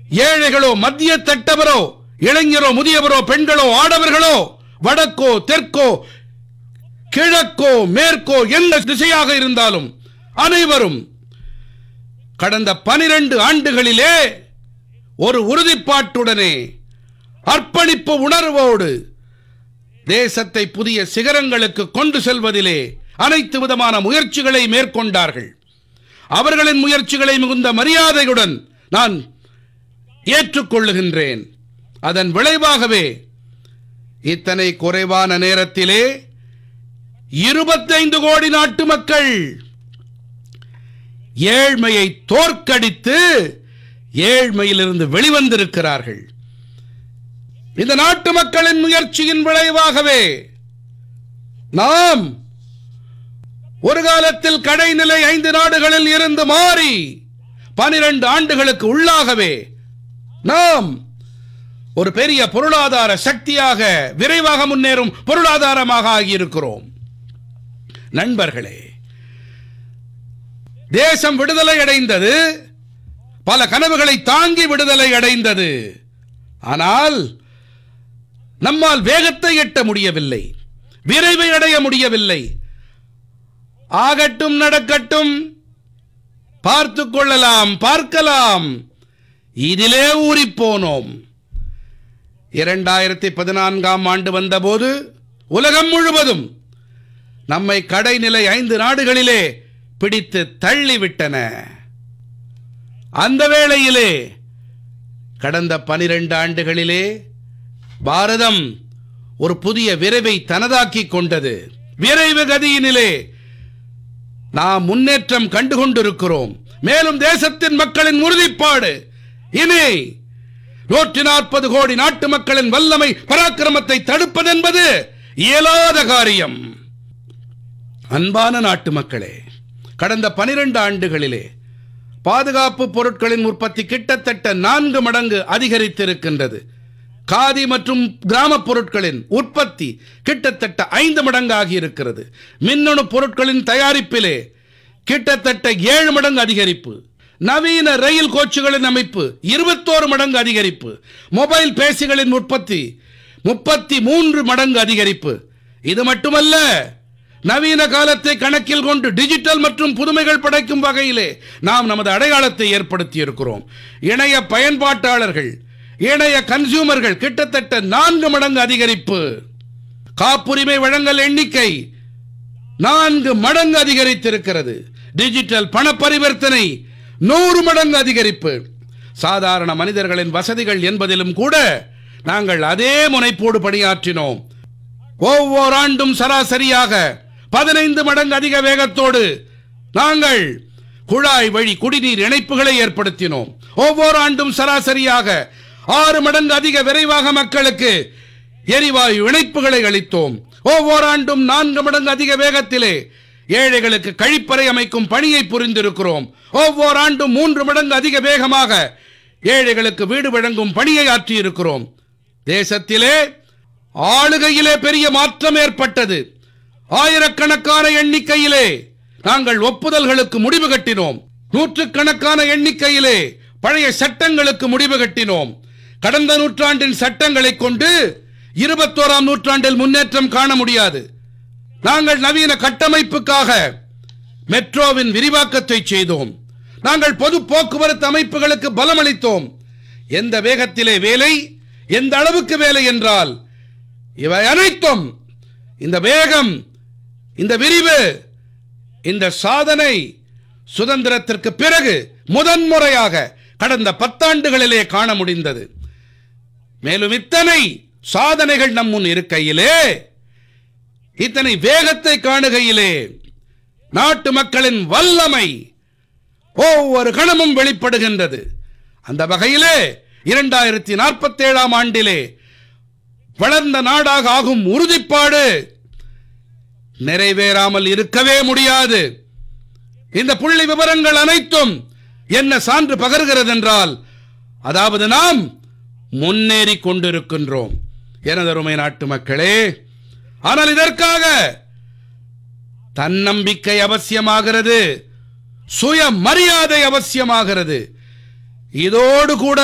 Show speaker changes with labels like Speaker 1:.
Speaker 1: ஏழைகளோ மத்திய தட்டவரோ இளைஞரோ முதியவரோ பெண்களோ ஆடவர்களோ வடக்கோ தெற்கோ கிழக்கோ மேற்கோ எந்த திசையாக இருந்தாலும் அனைவரும் கடந்த பனிரெண்டு ஆண்டுகளிலே ஒரு உறுதிப்பாட்டுடனே அர்ப்பணிப்பு உணர்வோடு தேசத்தை புதிய சிகரங்களுக்கு கொண்டு செல்வதிலே அனைத்து விதமான முயற்சிகளை மேற்கொண்டார்கள் அவர்களின் முயற்சிகளை மிகுந்த மரியாதையுடன் நான் ஏற்றுக்கொள்ளுகின்றேன் அதன் விளைவாகவே இத்தனை குறைவான நேரத்திலே இருபத்தைந்து கோடி நாட்டு மக்கள் ஏழ்மையை தோற்கடித்து ஏழ்மையிலிருந்து வெளிவந்திருக்கிறார்கள் இந்த நாட்டு மக்களின் முயற்சியின் விளைவாகவே நாம் ஒரு காலத்தில் கடைநிலை ஐந்து நாடுகளில் இருந்து மாறி பனிரெண்டு ஆண்டுகளுக்கு உள்ளாகவே நாம் ஒரு பெரிய பொருளாதார சக்தியாக விரைவாக முன்னேறும் பொருளாதாரமாக ஆகியிருக்கிறோம் நண்பர்களே தேசம் விடுதலை அடைந்தது பல கனவுகளை தாங்கி விடுதலை அடைந்தது ஆனால் நம்மால் வேகத்தை எட்ட முடியவில்லை விரைவை அடைய முடியவில்லை ஆகட்டும் நடக்கட்டும் பார்த்துக் கொள்ளலாம் பார்க்கலாம் இதிலே ஊறிப் போனோம் இரண்டாயிரத்தி பதினான்காம் ஆண்டு வந்தபோது உலகம் முழுவதும் நம்மை கடைநிலை ஐந்து நாடுகளிலே பிடித்து தள்ளிவிட்டன அந்த வேளையிலே கடந்த பனிரெண்டு ஆண்டுகளிலே பாரதம் ஒரு புதிய விரைவை தனதாக்கிக் கொண்டது விரைவு கதியினிலே நாம் முன்னேற்றம் கண்டு கொண்டிருக்கிறோம் மேலும் தேசத்தின் மக்களின் உறுதிப்பாடு இனி நூற்றி நாற்பது கோடி நாட்டு மக்களின் வல்லமை பராக்கிரமத்தை தடுப்பதென்பது இயலாத காரியம் அன்பான நாட்டு மக்களே கடந்த பனிரெண்டு ஆண்டுகளிலே பாதுகாப்பு பொருட்களின் உற்பத்தி கிட்டத்தட்ட நான்கு மடங்கு அதிகரித்திருக்கின்றது காதி மற்றும் கிராமப் பொருட்களின் உற்பத்தி கிட்டத்தட்ட ஐந்து மடங்காகி இருக்கிறது மின்னணு பொருட்களின் தயாரிப்பிலே கிட்டத்தட்ட ஏழு மடங்கு அதிகரிப்பு நவீன ரயில் கோச்சுகளின் அமைப்பு இருபத்தோரு மடங்கு அதிகரிப்பு மொபைல் பேசிகளின் உற்பத்தி முப்பத்தி மூன்று மடங்கு அதிகரிப்பு இது மட்டுமல்ல நவீன காலத்தை கணக்கில் கொண்டு டிஜிட்டல் மற்றும் புதுமைகள் படைக்கும் வகையிலே நாம் நமது அடையாளத்தை ஏற்படுத்தி இருக்கிறோம் இணைய பயன்பாட்டாளர்கள் இணைய கன்சியூமர்கள் கிட்டத்தட்ட நான்கு மடங்கு அதிகரிப்பு காப்புரிமை வழங்கல் எண்ணிக்கை நான்கு மடங்கு அதிகரித்திருக்கிறது டிஜிட்டல் பண பரிவர்த்தனை நூறு மடங்கு அதிகரிப்பு சாதாரண மனிதர்களின் வசதிகள் என்பதிலும் கூட நாங்கள் அதே முனைப்போடு பணியாற்றினோம் ஒவ்வொரு ஆண்டும் சராசரியாக பதினைந்து மடங்கு அதிக வேகத்தோடு நாங்கள் குழாய் வழி குடிநீர் இணைப்புகளை ஏற்படுத்தினோம் ஒவ்வொரு ஆண்டும் சராசரியாக ஆறு மடங்கு அதிக விரைவாக மக்களுக்கு எரிவாயு இணைப்புகளை அளித்தோம் ஒவ்வொரு ஆண்டும் நான்கு மடங்கு அதிக வேகத்திலே ஏழைகளுக்கு கழிப்பறை அமைக்கும் பணியை புரிந்திருக்கிறோம் ஒவ்வொரு ஆண்டும் மூன்று மடங்கு அதிக வேகமாக ஏழைகளுக்கு வீடு வழங்கும் பணியை ஆற்றியிருக்கிறோம் தேசத்திலே ஆளுகையிலே பெரிய மாற்றம் ஏற்பட்டது ஆயிரக்கணக்கான எண்ணிக்கையிலே நாங்கள் ஒப்புதல்களுக்கு முடிவு கட்டினோம் நூற்றுக்கணக்கான எண்ணிக்கையிலே பழைய சட்டங்களுக்கு முடிவு கட்டினோம் கடந்த நூற்றாண்டின் சட்டங்களை கொண்டு இருபத்தோராம் நூற்றாண்டில் முன்னேற்றம் காண முடியாது நாங்கள் நவீன கட்டமைப்புக்காக மெட்ரோவின் விரிவாக்கத்தை செய்தோம் நாங்கள் பொது போக்குவரத்து அமைப்புகளுக்கு பலமளித்தோம் எந்த வேகத்திலே வேலை எந்த அளவுக்கு வேலை என்றால் இவை அனைத்தும் இந்த வேகம் இந்த விரிவு இந்த சாதனை சுதந்திரத்திற்கு பிறகு முதன்முறையாக கடந்த பத்தாண்டுகளிலே காண முடிந்தது மேலும் இத்தனை சாதனைகள் நம் முன் இருக்கையிலே இத்தனை வேகத்தை காணுகையிலே நாட்டு மக்களின் வல்லமை ஒவ்வொரு கணமும் வெளிப்படுகின்றது அந்த வகையிலே இரண்டாயிரத்தி நாற்பத்தி ஏழாம் ஆண்டிலே வளர்ந்த நாடாக ஆகும் உறுதிப்பாடு நிறைவேறாமல் இருக்கவே முடியாது இந்த புள்ளி விவரங்கள் அனைத்தும் என்ன சான்று பகர்கிறது என்றால் அதாவது நாம் முன்னேறி கொண்டிருக்கின்றோம் எனதருமை நாட்டு மக்களே ஆனால் இதற்காக தன்னம்பிக்கை அவசியமாகிறது சுய மரியாதை அவசியமாகிறது இதோடு கூட